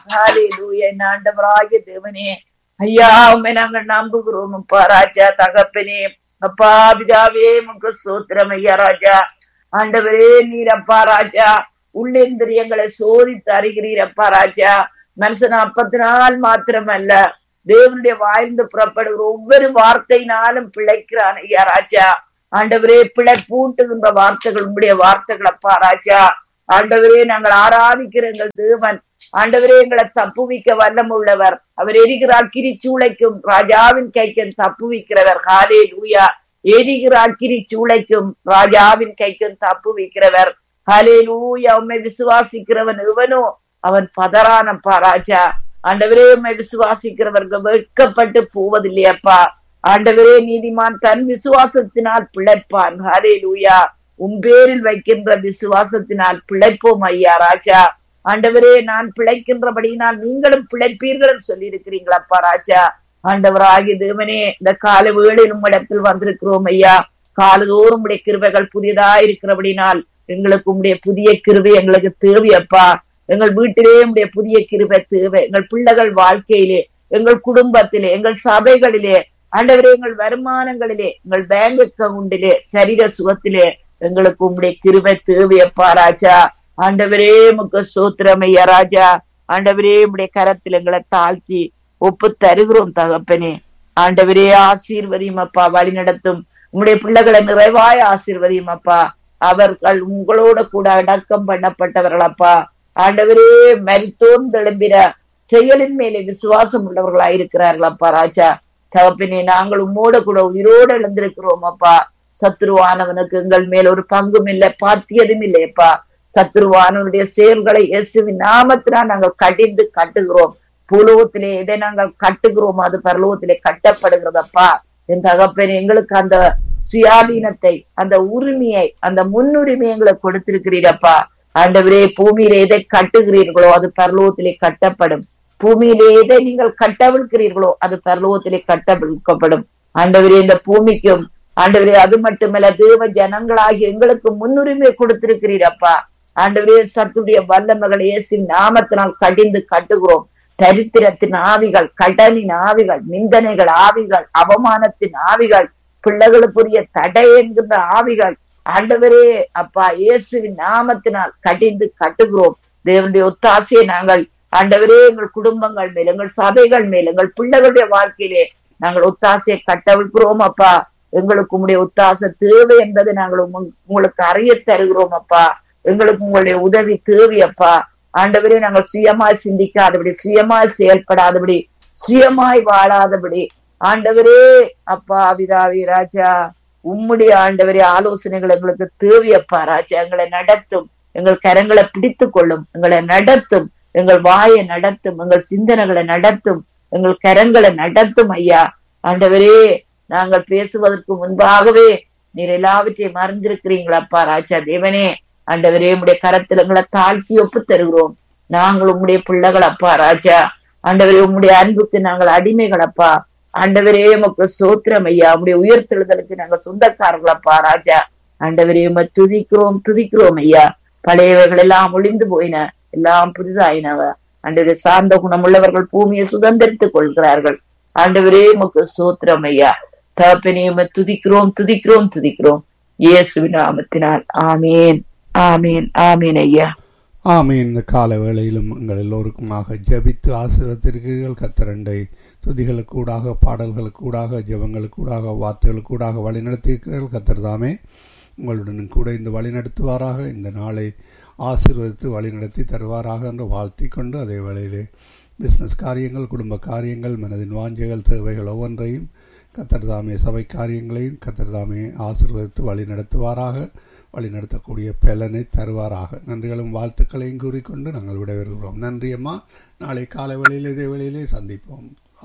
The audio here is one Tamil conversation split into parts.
ஹalleluya என் ஆண்டவராகிய தேவனே ஐயா உம்மை நாங்கள் நம்புகிறோம் அப்பா ராஜா தகப்பனே அப்பா பிதாவே உமக்கு சோத்திரம் ஐயா ராஜா ஆண்டவரே நீர் அப்பா ராஜா உள்ளேந்திரியங்களை சோதித்து அறிகிறீர் அப்பா ராஜா மனுஷன் அப்பத்தினால் மாத்திரமல்ல தேவனுடைய வாய்ந்து புறப்படுகிற ஒவ்வொரு வார்த்தையினாலும் பிழைக்கிறான் ஐயா ராஜா ஆண்டவரே பிழை பூட்டுகின்ற வார்த்தைகள் உங்களுடைய வார்த்தைகள் அப்பா ராஜா ஆண்டவரே நாங்கள் ஆராதிக்கிற எங்கள் தேவன் ஆண்டவரே எங்களை தப்புவிக்க வல்லம் உள்ளவர் அவர் எரிகிற அக்கிரி சூளைக்கும் ராஜாவின் கைக்கும் தப்புவிக்கிறவர் ஹாலே லூயா எரிகிற அக்கிரி சூளைக்கும் ராஜாவின் கைக்கும் தப்புவிக்கிறவர் ஹாலே லூயா உண்மை விசுவாசிக்கிறவன் இவனோ அவன் பதறானப்பா ராஜா ஆண்டவரே உண்மை விசுவாசிக்கிறவர்கள் வெட்கப்பட்டு போவதில்லையப்பா ஆண்டவரே நீதிமான் தன் விசுவாசத்தினால் பிழைப்பான் ஹரே லூயா உன் பேரில் வைக்கின்ற விசுவாசத்தினால் பிழைப்போம் ஐயா ராஜா ஆண்டவரே நான் பிழைக்கின்றபடியினால் நீங்களும் பிழைப்பீர்கள் சொல்லி இருக்கிறீங்களப்பா ராஜா ஆண்டவராகிய தேவனே இந்த கால வேளையில் உம்மிடத்தில் வந்திருக்கிறோம் ஐயா காலதோறும் உடைய கிருபைகள் புதியதா இருக்கிறபடினால் எங்களுக்கு உம்முடைய புதிய கிருபை எங்களுக்கு தேவையப்பா எங்கள் வீட்டிலே உடைய புதிய கிருபை தேவை எங்கள் பிள்ளைகள் வாழ்க்கையிலே எங்கள் குடும்பத்திலே எங்கள் சபைகளிலே ஆண்டவரே எங்கள் வருமானங்களிலே எங்கள் பேங்க் அக்கவுண்டிலே சரீர சுகத்திலே எங்களுக்கு உம்முடைய கிருபை தேவையப்பா ராஜா ஆண்டவரே முக்க சோத்திரமையா ராஜா ஆண்டவரே உம்முடைய கரத்தில் எங்களை தாழ்த்தி ஒப்பு தருகிறோம் தகப்பனே ஆண்டவரே ஆசீர்வதியும் அப்பா வழி நடத்தும் உங்களுடைய பிள்ளைகளை நிறைவாய் ஆசீர்வதியும் அப்பா அவர்கள் உங்களோட கூட அடக்கம் பண்ணப்பட்டவர்கள் அப்பா ஆண்டவரே மரித்தோன் எழும்பிற செயலின் மேலே விசுவாசம் உள்ளவர்களா இருக்கிறார்கள் அப்பா ராஜா தகப்பனே நாங்கள் உம்மோட கூட உயிரோடு எழுந்திருக்கிறோம் அப்பா சத்ருவானவனுக்கு எங்கள் மேல் ஒரு பங்கும் இல்லை பாத்தியதும் இல்லையப்பா சத்ருவானவனுடைய செயல்களை இயேசுவின் நாமத்தினால் நாங்கள் கடிந்து கட்டுகிறோம் பூலோகத்திலே எதை நாங்கள் கட்டுகிறோம் அது பரலோகத்திலே கட்டப்படுகிறதப்பா என் தகப்பன் எங்களுக்கு அந்த சுயாதீனத்தை அந்த உரிமையை அந்த முன்னுரிமையை எங்களுக்கு கொடுத்திருக்கிறீரப்பா ஆண்டவரே பூமியில எதை கட்டுகிறீர்களோ அது பரலோகத்திலே கட்டப்படும் பூமியிலே எதை நீங்கள் கட்டவிழ்கிறீர்களோ அது பரலோகத்திலே கட்டவிழ்க்கப்படும் ஆண்டவரே இந்த பூமிக்கும் ஆண்டவரே அது மட்டுமல்ல தேவ ஜனங்களாகி எங்களுக்கு முன்னுரிமை கொடுத்திருக்கிறீரப்பா ஆண்டவரே சத்துடைய வல்லமகள் இயேசு நாமத்தினால் கடிந்து கட்டுகிறோம் தரித்திரத்தின் ஆவிகள் கடலின் ஆவிகள் நிந்தனைகள் ஆவிகள் அவமானத்தின் ஆவிகள் பிள்ளைகளுக்குரிய தடை என்கின்ற ஆவிகள் ஆண்டவரே அப்பா இயேசுவின் நாமத்தினால் கடிந்து கட்டுகிறோம் தேவனுடைய ஒத்தாசையை நாங்கள் ஆண்டவரே எங்கள் குடும்பங்கள் மேல் எங்கள் சபைகள் மேல் எங்கள் பிள்ளைகளுடைய வாழ்க்கையிலே நாங்கள் ஒத்தாசையை கட்டவிழ்கிறோம் அப்பா எங்களுக்கு உங்களுடைய ஒத்தாசை தேவை என்பதை நாங்கள் உங்களுக்கு அறிய தருகிறோம் அப்பா எங்களுக்கு உங்களுடைய உதவி தேவை அப்பா ஆண்டவரே நாங்கள் சுயமாய் சிந்திக்காதபடி சுயமாய் செயல்படாதபடி சுயமாய் வாழாதபடி ஆண்டவரே அப்பா விதாவி ராஜா உம்முடைய ஆண்டவரே ஆலோசனைகள் எங்களுக்கு தேவையப்பா ராஜா எங்களை நடத்தும் எங்கள் கரங்களை பிடித்து கொள்ளும் எங்களை நடத்தும் எங்கள் வாயை நடத்தும் எங்கள் சிந்தனைகளை நடத்தும் எங்கள் கரங்களை நடத்தும் ஐயா ஆண்டவரே நாங்கள் பேசுவதற்கு முன்பாகவே நீர் எல்லாவற்றையும் மறந்திருக்கிறீங்களப்பா ராஜா தேவனே ஆண்டவரே உடைய கரத்தில் எங்களை தாழ்த்தி ஒப்பு தருகிறோம் நாங்கள் உம்முடைய பிள்ளைகள் அப்பா ராஜா ஆண்டவரே உம்முடைய அன்புக்கு நாங்கள் அடிமைகள் அப்பா ஆண்டவரே உமக்கு சோத்திரம் ஐயா உடைய உயர்த்தெழுதலுக்கு நாங்க சொந்தக்காரர்களப்பா ராஜா ஆண்டவரே உம துதிக்கிறோம் துதிக்கிறோம் ஐயா பழையவைகள் எல்லாம் ஒளிந்து போயின எல்லாம் புதிதாயினவ ஆண்டவரே சார்ந்த குணம் உள்ளவர்கள் பூமியை சுதந்திரித்துக் கொள்கிறார்கள் ஆண்டவரே உமக்கு சோத்திரம் ஐயா தகப்பனே உம துதிக்கிறோம் துதிக்கிறோம் துதிக்கிறோம் இயேசுவின் நாமத்தினால் ஆமேன் ஆமேன் ஆமேன் ஐயா ஆமீன் இந்த கால வேளையிலும் எங்கள் எல்லோருக்குமாக ஜபித்து ஆசீர்வத்திருக்கிறீர்கள் கத்தரண்டை துதிகளுக்கூடாக பாடல்களுக்கூடாக ஜபங்களுக்கூடாக வார்த்தைகளுக்கூடாக வழிநடத்தியிருக்கிறீர்கள் கத்தர் தாமே உங்களுடன் கூட இந்த வழிநடத்துவாராக இந்த நாளை ஆசீர்வதித்து வழிநடத்தி தருவாராக என்று வாழ்த்தி கொண்டு அதே வேளையிலே பிஸ்னஸ் காரியங்கள் குடும்ப காரியங்கள் மனதின் வாஞ்சைகள் தேவைகள் ஒவ்வொன்றையும் கத்தர் தாமே சபை காரியங்களையும் கத்தர் தாமே ஆசீர்வதித்து வழி நடத்துவாராக வழி நடத்தக்கூடிய பலனை தருவாராக நன்றிகளும் வாழ்த்துக்களையும் கூறிக்கொண்டு நாங்கள் விடைபெறுகிறோம் நன்றி அம்மா நாளை காலை வேளையில் இதே வேளையிலே சந்திப்போம்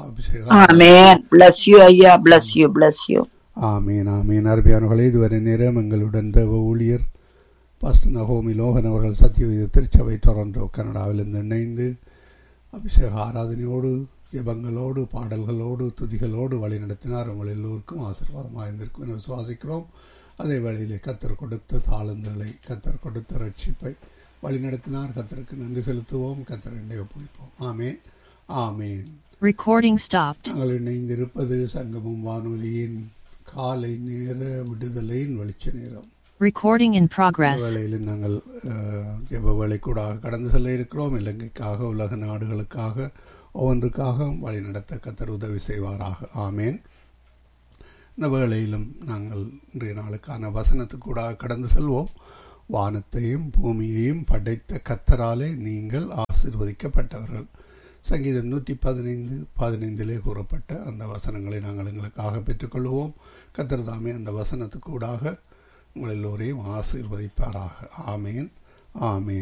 ஆமென் bless you ஐயா bless you bless you ஆமீன் ஆமீன் அருமையானவர்களே இதுவரை நேரம் எங்களுடன் தேவ ஊழியர் பாஸ்டர் நகோமி லோகன் அவர்கள் சத்தியவித திருச்சபை டொரண்டோ கனடாவிலிருந்து இணைந்து அபிஷேக ஆராதனையோடு ஜெபங்களோடு பாடல்களோடு துதிகளோடு வழி நடத்தினார் உங்கள் எல்லோருக்கும் ஆசீர்வாதமாக இருந்திருக்கும் என விசுவாசிக்கிறோம் அதே வேளையிலே கத்தர் கொடுத்த தாளந்துகளை கத்தர் கொடுத்த ரட்சிப்பை வழிநடத்தினார் கத்தருக்கு நன்றி செலுத்துவோம் கத்தரண்டை ஒப்புவிப்போம் ஆமேன் ஆமேன் Recording stopped. நாங்கள் இணைந்திருப்பது சங்கமம் வானொலியின் காலை நேர விடுதலையின் வெளிச்ச நேரம் Recording in progress. வேளையில் நாங்கள் அஹ், ஜெப வேலைக்கூடாக கடந்து செல்ல இருக்கிறோம் இலங்கைக்காக உலக நாடுகளுக்காக ஒவ்வொன்றுக்காக வழிநடத்த கத்தர் உதவி செய்வாராக ஆமேன் இந்த வேளையிலும் நாங்கள் இன்றைய நாளுக்கான வசனத்துக்கூடாக கடந்து செல்வோம் வானத்தையும் பூமியையும் படைத்த கத்தராலே நீங்கள் ஆசீர்வதிக்கப்பட்டவர்கள் சங்கீதம் நூற்றி பதினைந்து பதினைந்திலே கூறப்பட்ட அந்த வசனங்களை நாங்கள் எங்களுக்காக பெற்றுக்கொள்வோம் கத்தர் தாமே அந்த வசனத்துக்கூடாக உங்கள் எல்லோரையும் ஆசீர்வதிப்பாராக ஆமேன் ஆமேன்